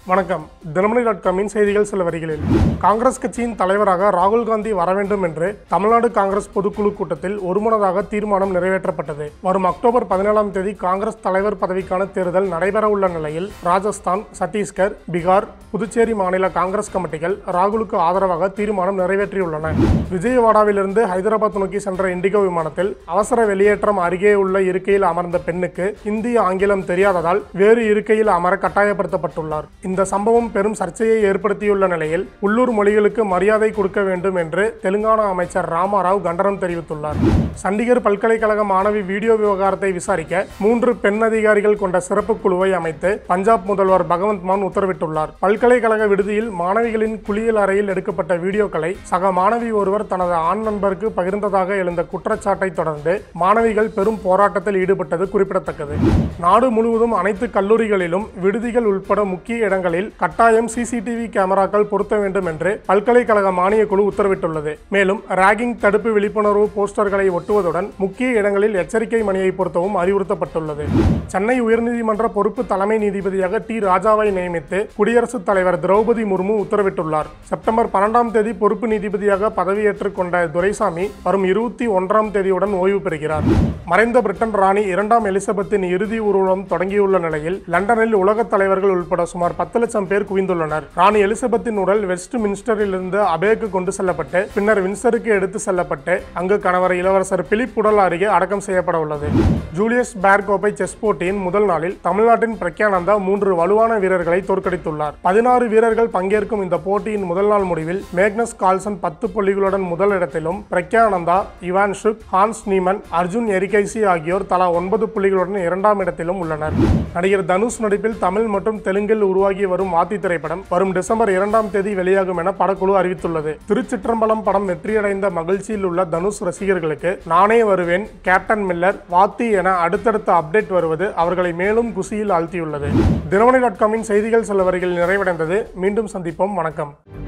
வணக்கம் தினமணி டாட் காமின் செய்திகள் சில வரிகளில் காங்கிரஸ் கட்சியின் தலைவராக ராகுல் காந்தி வர வேண்டும் என்று தமிழ்நாடு காங்கிரஸ் பொதுக்குழு கூட்டத்தில் ஒருமனதாக தீர்மானம் நிறைவேற்றப்பட்டது வரும் அக்டோபர் பதினேழாம் தேதி காங்கிரஸ் தலைவர் பதவிக்கான தேர்தல் நடைபெற உள்ள நிலையில் ராஜஸ்தான் சத்தீஸ்கர் பீகார் புதுச்சேரி மாநில காங்கிரஸ் கமிட்டிகள் ராகுலுக்கு ஆதரவாக தீர்மானம் நிறைவேற்றியுள்ளன விஜயவாடாவிலிருந்து ஹைதராபாத் நோக்கி சென்ற இண்டிகோ விமானத்தில் அவசர வெளியேற்றம் அருகே உள்ள இருக்கையில் அமர்ந்த பெண்ணுக்கு இந்தி ஆங்கிலம் தெரியாததால் வேறு இருக்கையில் அமர கட்டாயப்படுத்தப்பட்டுள்ளார் இந்த சம்பவம் பெரும் சர்ச்சையை ஏற்படுத்தியுள்ள நிலையில் உள்ளூர் மொழிகளுக்கு மரியாதை கொடுக்க வேண்டும் என்று தெலுங்கானா அமைச்சர் ராமாராவ் கண்டனம் தெரிவித்துள்ளார் சண்டிகர் பல்கலைக்கழக மாணவி வீடியோ விவகாரத்தை விசாரிக்க மூன்று பெண் அதிகாரிகள் கொண்ட சிறப்பு குழுவை அமைத்து பஞ்சாப் முதல்வர் பகவந்த் மான் உத்தரவிட்டுள்ளார் பல்கலைக்கழக விடுதியில் மாணவிகளின் குளியல் அறையில் எடுக்கப்பட்ட வீடியோக்களை சக மாணவி ஒருவர் தனது ஆண் நண்பருக்கு பகிர்ந்ததாக எழுந்த குற்றச்சாட்டை தொடர்ந்து மாணவிகள் பெரும் போராட்டத்தில் ஈடுபட்டது குறிப்பிடத்தக்கது நாடு முழுவதும் அனைத்து கல்லூரிகளிலும் விடுதிகள் உட்பட முக்கிய இடங்களில் கட்டாயம் சிசிடிவி கேமராக்கள் பொருத்த வேண்டும் என்று பல்கலைக்கழக மானியக் குழு உத்தரவிட்டுள்ளது மேலும் ராகிங் தடுப்பு விழிப்புணர்வு போஸ்டர்களை ஒட்டுவதுடன் முக்கிய இடங்களில் எச்சரிக்கை மணியை பொருத்தவும் அறிவுறுத்தப்பட்டுள்ளது சென்னை உயர்நீதிமன்ற பொறுப்பு தலைமை நீதிபதியாக டி ராஜாவை நியமித்து குடியரசுத் தலைவர் திரௌபதி முர்மு உத்தரவிட்டுள்ளார் செப்டம்பர் பன்னெண்டாம் தேதி பொறுப்பு நீதிபதியாக பதவியேற்றுக் கொண்ட துரைசாமி வரும் இருபத்தி ஒன்றாம் தேதியுடன் ஓய்வு பெறுகிறார் மறைந்த பிரிட்டன் ராணி இரண்டாம் எலிசபெத்தின் இறுதி ஊர்வலம் தொடங்கியுள்ள நிலையில் லண்டனில் உலகத் தலைவர்கள் உட்பட சுமார் பத்து லட்சம் பேர் குவிந்துள்ளனர் ராணி எலிசபெத்தின் உடல் வெஸ்ட் மின்ஸ்டரிலிருந்து அபேக்கு கொண்டு செல்லப்பட்டு பின்னர் வின்சருக்கு எடுத்து செல்லப்பட்டு அங்கு கணவர் இளவரசர் பிலிப் உடல் அருகே அடக்கம் செய்யப்பட உள்ளது ஜூலியஸ் பேர் கோப்பை செஸ் போட்டியின் முதல் நாளில் தமிழ்நாட்டின் பிரக்யானந்தா மூன்று வலுவான வீரர்களை தோற்கடித்துள்ளார் பதினாறு வீரர்கள் பங்கேற்கும் இந்த போட்டியின் முதல் நாள் முடிவில் மேக்னஸ் கால்சன் பத்து புள்ளிகளுடன் முதல் இடத்திலும் பிரக்யானந்தா இவான் ஷுக் ஹான்ஸ் நீமன் அர்ஜுன் எரிகைசி ஆகியோர் தலா ஒன்பது புள்ளிகளுடன் இரண்டாம் இடத்திலும் உள்ளனர் நடிகர் தனுஷ் நடிப்பில் தமிழ் மற்றும் தெலுங்கில் உருவாகி வரும் வாத்தி திரைப்படம் வரும் டிசம்பர் இரண்டாம் தேதி வெளியாகும் என படக்குழு அறிவித்துள்ளது திருச்சிற்றம்பலம் படம் வெற்றியடைந்த மகிழ்ச்சியில் உள்ள தனுஷ் ரசிகர்களுக்கு நானே வருவேன் கேப்டன் மில்லர் வாத்தி என அடுத்தடுத்த அப்டேட் வருவது அவர்களை மேலும் குசியில் ஆழ்த்தியுள்ளது தினமணி டாட் காமின் செய்திகள் சில வரிகள் நிறைவடைந்தது மீண்டும் சந்திப்போம் வணக்கம்